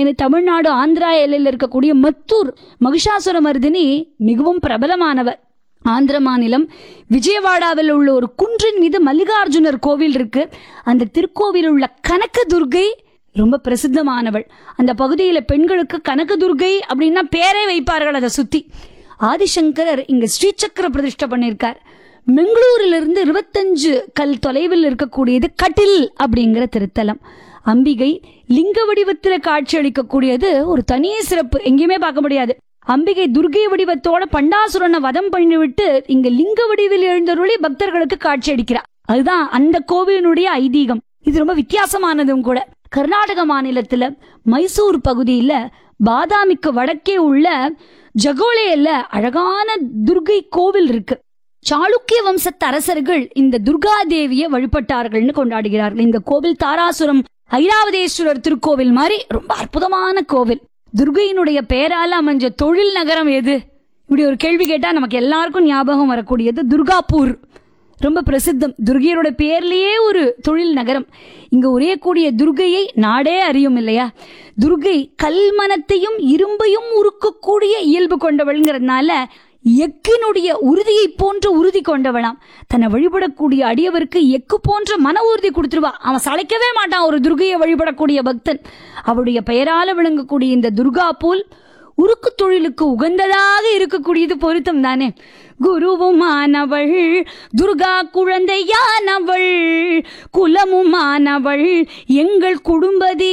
ஏன்னா தமிழ்நாடு ஆந்திரா எல்லையில் இருக்கக்கூடிய மத்தூர் மகிஷாசுர மர்தினி மிகவும் பிரபலமானவர் ஆந்திர மாநிலம் விஜயவாடாவில் உள்ள ஒரு குன்றின் மீது மல்லிகார்ஜுனர் கோவில் இருக்கு அந்த திருக்கோவில் உள்ள கனக துர்கை ரொம்ப பிரசித்தமானவள் அந்த பகுதியில பெண்களுக்கு கனகதுர்கை அப்படின்னா பேரே வைப்பார்கள் அதை சுத்தி ஆதிசங்கரர் இங்க ஸ்ரீசக்கர பிரதிஷ்டை பண்ணியிருக்கார் பெங்களூரிலிருந்து இருபத்தஞ்சு கல் தொலைவில் இருக்கக்கூடியது கட்டில் அப்படிங்கிற திருத்தலம் அம்பிகை லிங்க வடிவத்தில் காட்சி அளிக்கக்கூடியது ஒரு தனி சிறப்பு எங்கேயுமே பார்க்க முடியாது அம்பிகை துர்கை வடிவத்தோட பண்டாசுரனை வதம் பண்ணிவிட்டு இங்க லிங்க வடிவில் எழுந்தருளி பக்தர்களுக்கு காட்சி அளிக்கிறார் அதுதான் அந்த கோவிலினுடைய ஐதீகம் இது ரொம்ப வித்தியாசமானதும் கூட கர்நாடக மாநிலத்துல மைசூர் பகுதியில பாதாமிக்கு வடக்கே உள்ள ஜகோலேல அழகான துர்கை கோவில் இருக்கு சாளுக்கிய வம்சத்து அரசர்கள் இந்த துர்கா தேவியை வழிபட்டார்கள்னு கொண்டாடுகிறார்கள் இந்த கோவில் தாராசுரம் ஐராவதேஸ்வரர் திருக்கோவில் மாதிரி ரொம்ப அற்புதமான கோவில் துர்கையினுடைய பெயரால அமைஞ்ச தொழில் நகரம் எது இப்படி ஒரு கேள்வி கேட்டா நமக்கு எல்லாருக்கும் ஞாபகம் வரக்கூடியது துர்காப்பூர் ரொம்ப பிரசித்தம் துர்கையோட பேர்லயே ஒரு தொழில் நகரம் இங்க உரையக்கூடிய துர்கையை நாடே அறியும் இல்லையா துர்கை கல்மனத்தையும் இரும்பையும் உருக்கக்கூடிய இயல்பு கொண்டவள்ங்கிறதுனால எக்கினுடைய உறுதியை போன்ற உறுதி கொண்டவளாம் தன்னை வழிபடக்கூடிய அடியவருக்கு எக்கு போன்ற மன உறுதி கொடுத்துருவா அவன் சளைக்கவே மாட்டான் ஒரு துர்கையை வழிபடக்கூடிய பக்தன் அவருடைய பெயரால விளங்கக்கூடிய இந்த துர்கா போல் உருக்கு தொழிலுக்கு உகந்ததாக இருக்கக்கூடியது பொருத்தம் தானே குருவுமானவள் துர்கா குழந்தையானவள் குலமுமானவள் எங்கள் குடும்பதி